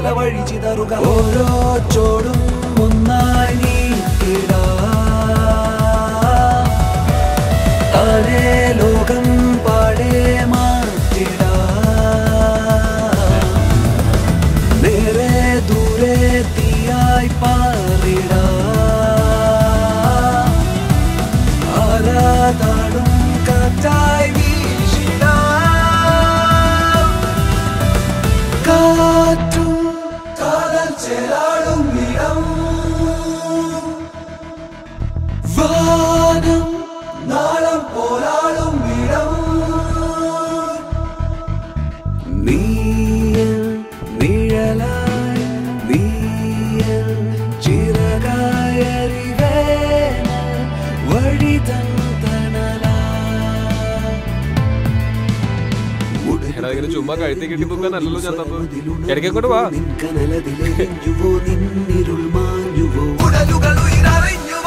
പല വഴി ചിതറുക ഓരോ ചോടും ഒന്നായി നീട്ടിടാം താഴെ ലോകം പാടെ മാറ്റിടാം നേരെ ദൂരെ തീയായി പാറിടാം ആരാതാടും കാറ്റായി വീശിടാം കാറ്റും കാതൽ ചേരാടും ഇടം വാനം നാളം പോരാടും ഇടം നീയൻ നിഴലായി നീയൻ ചിറകായി അറിവേനൽ വഴി തൻ തണലായി എടാ ഇങ്ങനെ ചുമ്മാ കഴുത്തി കെട്ടി തൂക്കാനല്ലല്ലോ ഞാൻ തന്നത് ഇടയ്ക്ക് അങ്ങോട്ട് വാ നിൻകനലതിലെരിഞ്ഞുവോ നിന്നിരുൾ മാഞ്ഞുവോ ഉടലുകൾ ഉയരറിഞ്ഞു